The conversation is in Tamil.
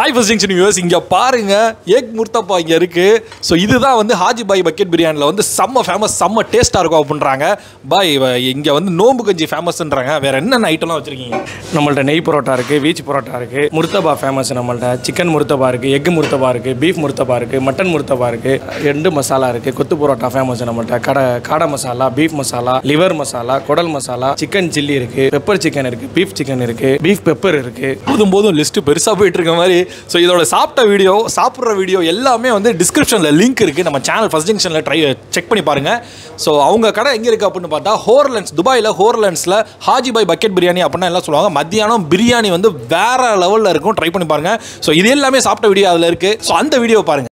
ஹாய் ஃபர்ஸ்ட் ஜங்ஷன் வியூவர்ஸ் இங்கே பாருங்க ஏக் முர்த்தப்பா இங்கே இருக்கு ஸோ இதுதான் வந்து ஹாஜி பாய் பக்கெட் பிரியாணியில் வந்து செம்ம ஃபேமஸ் செம்ம டேஸ்ட்டாக இருக்கும் அப்படின்றாங்க பாய் இங்கே வந்து நோம்பு கஞ்சி ஃபேமஸ்ன்றாங்க வேற என்னென்ன ஐட்டம்லாம் வச்சிருக்கீங்க நம்மள்ட்ட நெய் பரோட்டா இருக்குது வீச் பரோட்டா இருக்குது முர்த்தபா ஃபேமஸ் நம்மள்ட்ட சிக்கன் முர்த்தபா இருக்குது எக் முர்த்தபா இருக்குது பீஃப் முர்த்தபா இருக்குது மட்டன் முர்த்தபா இருக்குது எண்டு மசாலா இருக்குது கொத்து பரோட்டா ஃபேமஸ் நம்மள்ட்ட கடை காடை மசாலா பீஃப் மசாலா லிவர் மசாலா குடல் மசாலா சிக்கன் சில்லி இருக்குது பெப்பர் சிக்கன் இருக்குது பீஃப் சிக்கன் இருக்குது பீஃப் பெப்பர் இருக்குது போதும் போதும் லிஸ்ட்டு பெருசாக போயிட்டு இருக்க மாதிரி ஸோ இதோட சாப்பிட்ட வீடியோ சாப்பிட்ற வீடியோ எல்லாமே வந்து டிஸ்கிரிப்ஷனில் லிங்க் இருக்குது நம்ம சேனல் ஃபர்ஸ்ட் ஜங்ஷனில் ட்ரை செக் பண்ணி பாருங்கள் ஸோ அவங்க கடை எங்கே இருக்குது அப்படின்னு பார்த்தா ஹோர்லன்ஸ் துபாயில் ஹோர்லன்ஸில் ஹாஜி பாய் பக்கெட் பிரியாணி அப்படின்னா எல்லாம் சொல்லுவாங்க மத்தியானம் பிரியாணி வந்து வேற லெவலில் இருக்கும் ட்ரை பண்ணி பாருங்கள் ஸோ இது எல்லாமே சாப்பிட்ட வீடியோ அதில் இருக்குது ஸோ அந்த வீடியோ பாருங்கள்